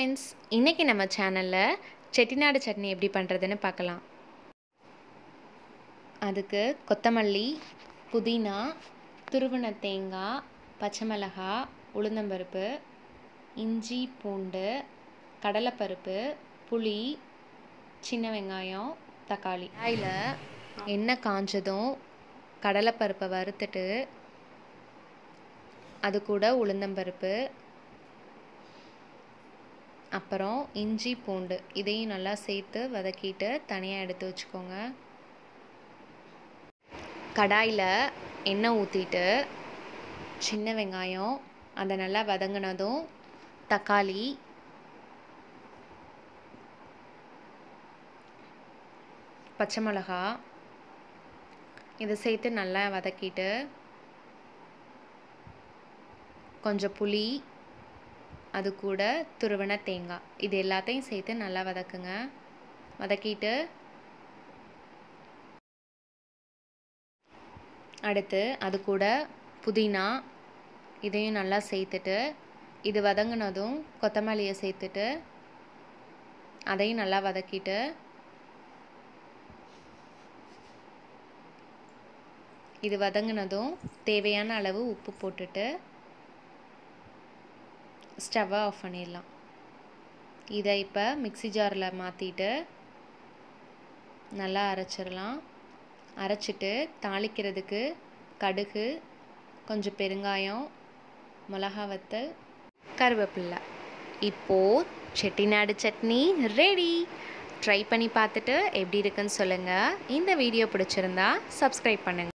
friends இன்றைக்கி நம்ம சேனலில் செட்டிநாடு சட்னி எப்படி பண்ணுறதுன்னு பார்க்கலாம் அதுக்கு கொத்தமல்லி புதினா துருவின தேங்காய் பச்சை மிளகாய் உளுந்தம்பருப்பு இஞ்சி பூண்டு கடலைப்பருப்பு புளி சின்ன வெங்காயம் தக்காளி அதில் எண்ணெய் காஞ்சதும் கடலைப்பருப்பை வறுத்துட்டு அது கூட உளுந்தம்பருப்பு அப்புறம் இஞ்சி பூண்டு இதையும் நல்லா சேர்த்து வதக்கிட்டு தனியாக எடுத்து வச்சுக்கோங்க கடாயில் எண்ணெய் ஊற்றிட்டு சின்ன வெங்காயம் அதை நல்லா வதங்கினதும் தக்காளி பச்சை மிளகா இதை சேர்த்து நல்லா வதக்கிட்டு கொஞ்சம் புளி அது கூட துருவன தேங்காய் இது எல்லாத்தையும் சேர்த்து நல்லா வதக்குங்க வதக்கிட்டு அடுத்து அது கூட புதினா இதையும் நல்லா சேர்த்துட்டு இது வதங்கினதும் கொத்தமல்லியை சேர்த்துட்டு அதையும் நல்லா வதக்கிட்டு இது வதங்கினதும் தேவையான அளவு உப்பு போட்டுட்டு ஸ்டவ்வை ஆஃப் பண்ணிடலாம் இதை இப்போ மிக்சி ஜாரில் மாற்றிட்டு நல்லா அரைச்சிடலாம் அரைச்சிட்டு தாளிக்கிறதுக்கு கடுகு கொஞ்சம் பெருங்காயம் மிளகா வத்தல் கருவேப்பில்லை இப்போது செட்டிநாடு சட்னி ரெடி ட்ரை பண்ணி பார்த்துட்டு எப்படி இருக்குன்னு சொல்லுங்கள் இந்த வீடியோ பிடிச்சிருந்தா சப்ஸ்கிரைப் பண்ணுங்கள்